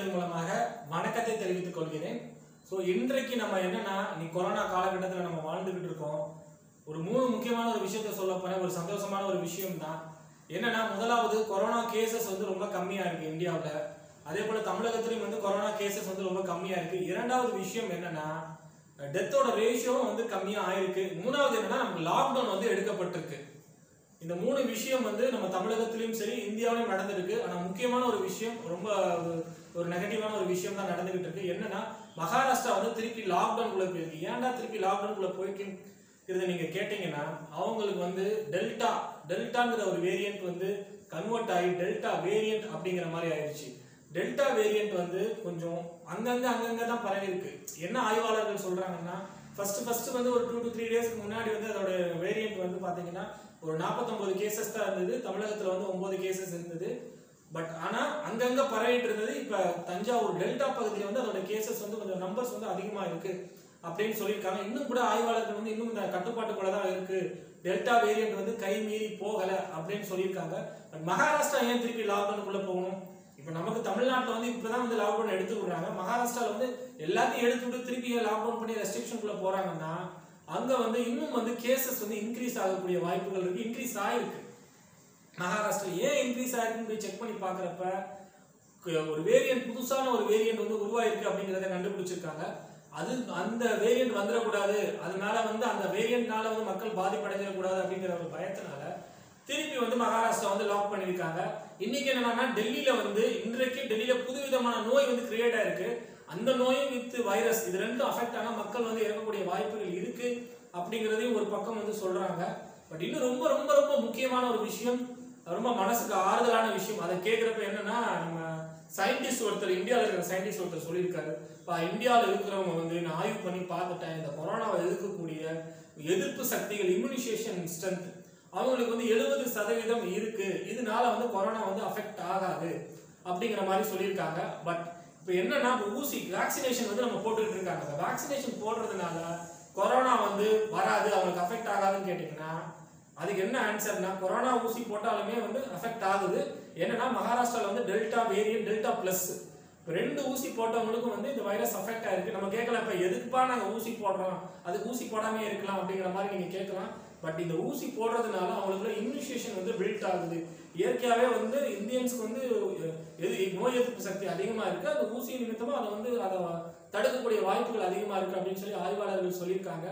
பதிவின் மூலமாக வணக்கத்தை தெரிவித்துக் கொள்கிறேன் ஸோ இன்றைக்கு நம்ம என்னன்னா நீ கொரோனா காலகட்டத்தில் நம்ம வாழ்ந்துகிட்டு இருக்கோம் ஒரு மூணு முக்கியமான ஒரு விஷயத்த சொல்ல போறேன் ஒரு சந்தோஷமான ஒரு விஷயம் தான் என்னன்னா முதலாவது கொரோனா கேசஸ் வந்து ரொம்ப கம்மியா இருக்கு இந்தியாவில் அதே போல தமிழகத்திலையும் வந்து கொரோனா கேசஸ் வந்து ரொம்ப கம்மியா இருக்கு இரண்டாவது விஷயம் என்னன்னா டெத்தோட ரேஷியோவும் வந்து கம்மியா ஆயிருக்கு மூணாவது என்னன்னா நமக்கு லாக்டவுன் வந்து எடுக்கப்பட்டிருக்கு இந்த மூணு விஷயம் வந்து நம்ம தமிழகத்திலயும் சரி இந்தியாவிலும் நடந்திருக்கு ஆனா முக்கியமான ஒரு விஷயம் ரொம்ப ஒரு- ஒரு நெகட்டிவான ஒரு விஷயம் தான் நடந்துகிட்டு இருக்கு என்னன்னா மகாராஷ்டிரா வந்து திருப்பி லாக்டவுன்குள்ள போயிருக்கு ஏன்டா திருப்பி லாக்டவுன்குள்ள போயிருக்கு இதை நீங்க கேட்டீங்கன்னா அவங்களுக்கு வந்து டெல்டா டெல்டாங்கிற ஒரு வேரியன்ட் வந்து கன்வெர்ட் ஆகி டெல்டா வேரியன்ட் அப்படிங்கிற மாதிரி ஆயிடுச்சு டெல்டா வேரியன்ட் வந்து கொஞ்சம் அங்கங்க அங்கங்க தான் பரவி இருக்கு என்ன ஆய்வாளர்கள் சொல்றாங்கன்னா ஃபர்ஸ்ட் ஃபர்ஸ்ட் வந்து ஒரு டூ டு த்ரீ டேஸ்க்கு முன்னாடி வந்து அதோட வேரியன்ட் வந்து பாத்தீங்கன்னா ஒரு 49 கேசஸ் தான் இருந்தது தமிழகத்துல வந்து ஒன்பது கேசஸ் இருந்தது பட் ஆனா அங்கங்க பரவிட்டு இருந்தது இப்ப தஞ்சாவூர் டெல்டா பகுதியில் வந்து அதோட கேசஸ் வந்து கொஞ்சம் நம்பர்ஸ் வந்து அதிகமா இருக்கு அப்படின்னு சொல்லியிருக்காங்க இன்னும் கூட ஆய்வாளர்கள் வந்து இன்னும் இந்த கட்டுப்பாட்டுக்குள்ள தான் இருக்கு டெல்டா வேரியன்ட் வந்து கை மீறி போகல அப்படின்னு சொல்லியிருக்காங்க பட் மகாராஷ்டிரா ஏன் திருப்பி லாக்டவுனுக்குள்ள போகணும் இப்போ நமக்கு தமிழ்நாட்டில் வந்து இப்பதான் வந்து லாக்டவுன் எடுத்து விடுறாங்க மகாராஷ்டிரால வந்து எல்லாத்தையும் எடுத்து விட்டு திருப்பி லாக்டவுன் பண்ணி ரெஸ்ட்ரிக்ஷனுக்குள்ள போறாங்கன்னா அங்க வந்து இன்னும் வந்து கேசஸ் வந்து இன்க்ரீஸ் ஆகக்கூடிய வாய்ப்புகள் இருக்கு இன்க்ரீஸ் ஆயிருக்கு மகாராஷ்டிரா ஏன் இன்க்ரீஸ் ஆயிருக்குன்னு போய் செக் பண்ணி பார்க்குறப்ப ஒரு வேரியன்ட் புதுசான ஒரு வேரியன்ட் வந்து உருவாயிருக்கு அப்படிங்கிறத கண்டுபிடிச்சிருக்காங்க அது அந்த வேரியன்ட் வந்துடக்கூடாது அதனால வந்து அந்த வேரியன்ட்னால வந்து மக்கள் பாதிப்படைஞ்சிடக்கூடாது அப்படிங்கிற ஒரு பயத்தினால திருப்பி வந்து மகாராஷ்டிரா வந்து லாக் பண்ணியிருக்காங்க இன்னைக்கு என்னன்னா டெல்லியில வந்து இன்றைக்கு டெல்லியில புதுவிதமான நோய் வந்து கிரியேட் ஆயிருக்கு அந்த நோயும் வித் வைரஸ் இது ரெண்டும் அஃபெக்ட் ஆனா மக்கள் வந்து இறக்கக்கூடிய வாய்ப்புகள் இருக்கு அப்படிங்கிறதையும் ஒரு பக்கம் வந்து சொல்றாங்க பட் இன்னும் ரொம்ப ரொம்ப ரொம்ப முக்கியமான ஒரு விஷயம் ரொம்ப மனசுக்கு ஆறுதலான விஷயம் அதை கேட்குறப்ப என்னன்னா நம்ம சயின்டிஸ்ட் ஒருத்தர் இந்தியாவில் இருக்கிற சயின்டிஸ்ட் ஒருத்தர் சொல்லியிருக்காரு இப்போ இந்தியாவில் இருக்கிறவங்க வந்து நான் ஆய்வு பண்ணி பார்த்துட்டேன் இந்த கொரோனாவை எதிர்க்கக்கூடிய எதிர்ப்பு சக்திகள் இம்யூனைசேஷன் ஸ்ட்ரென்த் அவங்களுக்கு வந்து எழுபது சதவீதம் இருக்கு இதனால வந்து கொரோனா வந்து அஃபெக்ட் ஆகாது அப்படிங்கிற மாதிரி சொல்லியிருக்காங்க பட் இப்போ என்னன்னா இப்போ ஊசி வேக்சினேஷன் வந்து நம்ம போட்டுக்கிட்டு இருக்காங்க அந்த வேக்சினேஷன் போடுறதுனால கொரோனா வந்து வராது அவங்களுக்கு அஃபெக்ட் ஆகாதுன்னு கேட்டிங்கன்னா அதுக்கு என்ன ஆன்சர்னா கொரோனா ஊசி போட்டாலுமே வந்து அஃபெக்ட் ஆகுது என்னன்னா மகாராஷ்டிரால வந்து டெல்டா வேரியன்ட் டெல்டா பிளஸ் ரெண்டு ஊசி போட்டவங்களுக்கும் வந்து இந்த வைரஸ் அஃபெக்ட் ஆயிருக்கு நம்ம கேட்கலாம் இப்ப எதுக்குப்பா நாங்க ஊசி போடுறோம் அதுக்கு ஊசி போடாமே இருக்கலாம் அப்படிங்கிற மாதிரி நீங்க கேட்கலாம் பட் இந்த ஊசி போடுறதுனால அவங்களுக்குள்ள இம்யூனைசேஷன் வந்து பில்ட் ஆகுது இயற்கையாவே வந்து இந்தியன்ஸ்க்கு வந்து எது நோய் எதிர்ப்பு சக்தி அதிகமா இருக்கு அந்த ஊசி நிமித்தமா அதை வந்து அதை தடுக்கக்கூடிய வாய்ப்புகள் அதிகமா இருக்கு அப்படின்னு சொல்லி ஆய்வாளர்கள் சொல்லியிருக்காங்க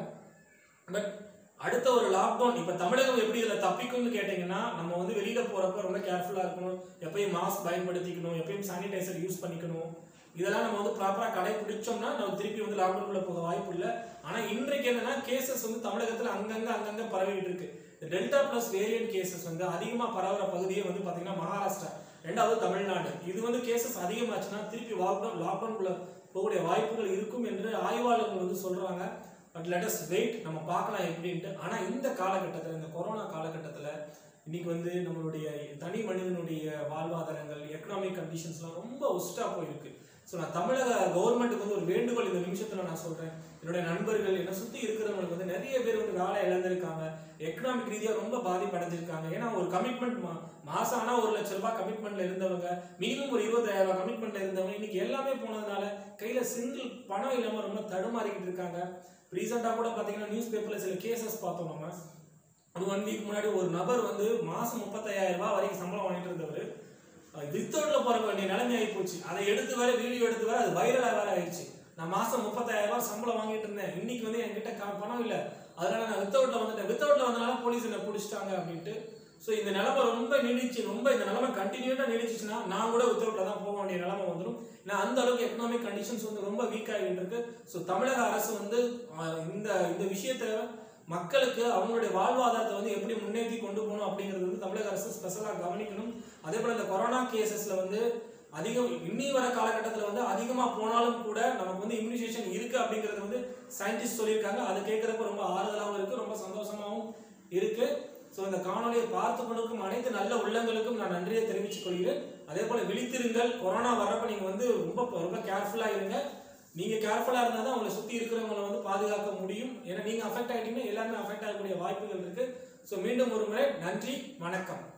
பட் அடுத்த ஒரு லாக்டவுன் இப்ப தமிழகம் எப்படி இதுல தப்பிக்கும்னு கேட்டீங்கன்னா நம்ம வந்து வெளியில போறப்ப ரொம்ப கேர்ஃபுல்லா இருக்கணும் எப்பயும் மாஸ்க் பயன்படுத்திக்கணும் எப்பயும் சானிடைசர் யூஸ் பண்ணிக்கணும் இதெல்லாம் நம்ம வந்து ப்ராப்பரா கடைபிடிச்சோம்னா நம்ம திருப்பி வந்து லாக்டவுன்குள்ள போக வாய்ப்பு இல்லை ஆனா இன்றைக்கு என்னன்னா கேசஸ் வந்து தமிழகத்துல அங்கங்க அங்கங்க பரவிட்டு இருக்கு இந்த டெல்டா பிளஸ் வேரியன்ட் கேசஸ் வந்து அதிகமா பரவுற பகுதியே வந்து பாத்தீங்கன்னா மகாராஷ்டிரா ரெண்டாவது தமிழ்நாடு இது வந்து கேசஸ் அதிகமாச்சுன்னா திருப்பி லாக்டவுன் லாக்டவுன்குள்ள போகக்கூடிய வாய்ப்புகள் இருக்கும் என்று ஆய்வாளர்கள் வந்து சொல்றாங்க பட் லெட் அஸ் வெயிட் நம்ம பார்க்கலாம் எப்படின்ட்டு ஆனா இந்த காலகட்டத்தில் இந்த கொரோனா காலகட்டத்தில் இன்னைக்கு வந்து நம்மளுடைய தனி மனிதனுடைய வாழ்வாதாரங்கள் எக்கனாமிக் கண்டிஷன்ஸ்லாம் ரொம்ப ஒஸ்டா போயிருக்கு ஸோ நான் தமிழக கவர்மெண்ட்டுக்கு வந்து ஒரு வேண்டுகோள் இந்த நிமிஷத்துல நான் சொல்றேன் என்னுடைய நண்பர்கள் என்னை சுத்தி இருக்கிறவங்களுக்கு வந்து நிறைய பேர் வந்து வேலை இழந்திருக்காங்க எக்கனாமிக் ரீதியா ரொம்ப பாதிப்படைஞ்சிருக்காங்க ஏன்னா ஒரு கமிட்மெண்ட் மாசம் ஆனா ஒரு லட்ச ரூபாய் கமிட்மெண்ட்ல இருந்தவங்க மினிமம் ஒரு இருபதாயிரம் ரூபாய் கமிட்மெண்ட்ல இருந்தவங்க இன்னைக்கு எல்லாமே போனதுனால கையில சிங்கிள் பணம் இல்லாம ரொம்ப தடுமாறிக்கிட்டு இருக்காங்க ரீசெண்டாக கூட பார்த்தீங்கன்னா நியூஸ் பேப்பரில் சில கேசஸ் பார்த்தோம் நம்ம ஒரு ஒன் வீக் முன்னாடி ஒரு நபர் வந்து மாதம் முப்பத்தாயிரம் ரூபாய் வரைக்கும் சம்பளம் வாங்கிட்டு இருந்தவர் வித்தவுட்ல போற வேண்டிய நிலைமை ஆகி போச்சு அதை எடுத்து வேற வீடியோ எடுத்து வேற அது வைரலாக வேற ஆயிடுச்சு நான் மாசம் முப்பத்தாயிரம் ரூபாய் சம்பளம் வாங்கிட்டு இருந்தேன் இன்னைக்கு வந்து என்கிட்ட கா- பணம் இல்லை அதனால நான் வித்தவுட்ல வந்துட்டேன் வித்தவுட்ல வந்தனால போலீஸ் என்ன பிடிச்சிட்டாங்க அப்படின்ட்டு ஸோ இந்த நிலைமை ரொம்ப நீடிச்சு ரொம்ப இந்த நிலைமை கண்டினியூட்டா நீடிச்சுச்சுன்னா நான் கூட வித்தவுட்ல தான் போக வேண்டிய நிலைமை வந்துடும் ஏன்னா அந்த அளவுக்கு எக்கனாமிக் கண்டிஷன்ஸ் வந்து ரொம்ப வீக் ஆகிட்டு இருக்கு ஸோ தமிழக அரசு வந்து ஆஹ், இந்த இந்த விஷயத்த மக்களுக்கு அவங்களுடைய வாழ்வாதாரத்தை வந்து எப்படி முன்னேற்றி கொண்டு போகணும் அப்படிங்கிறது வந்து தமிழக அரசு ஸ்பெஷலாக கவனிக்கணும் அதே போல இந்த கொரோனா கேசஸ்ல வந்து அதிகம் இன்னி வர காலகட்டத்தில் வந்து அதிகமாக போனாலும் கூட நமக்கு வந்து இம்யூனைசேஷன் இருக்கு அப்படிங்கிறது வந்து சயின்டிஸ்ட் சொல்லியிருக்காங்க அது கேட்குறப்ப ரொம்ப ஆறுதலாகவும் இருக்கு ரொம்ப சந்தோஷமாகவும் இருக்கு ஸோ இந்த காணொலியை பார்த்து கொண்டிருக்கும் அனைத்து நல்ல உள்ளங்களுக்கும் நான் நன்றியை தெரிவித்துக் கொள்கிறேன் அதே போல விழித்திருங்கள் கொரோனா வர்றப்ப நீங்க வந்து ரொம்ப ரொம்ப கேர்ஃபுல்லா இருங்க நீங்க கேர்ஃபுல்லா இருந்தா தான் உங்களை சுத்தி இருக்கிறவங்களை வந்து பாதுகாக்க முடியும் ஏன்னா நீங்க அஃபெக்ட் ஆயிட்டீங்கன்னா எல்லாருமே அஃபெக்ட் ஆகக்கூடிய வாய்ப்புகள் இருக்கு ஸோ மீண்டும் ஒரு முறை நன்றி வணக்கம்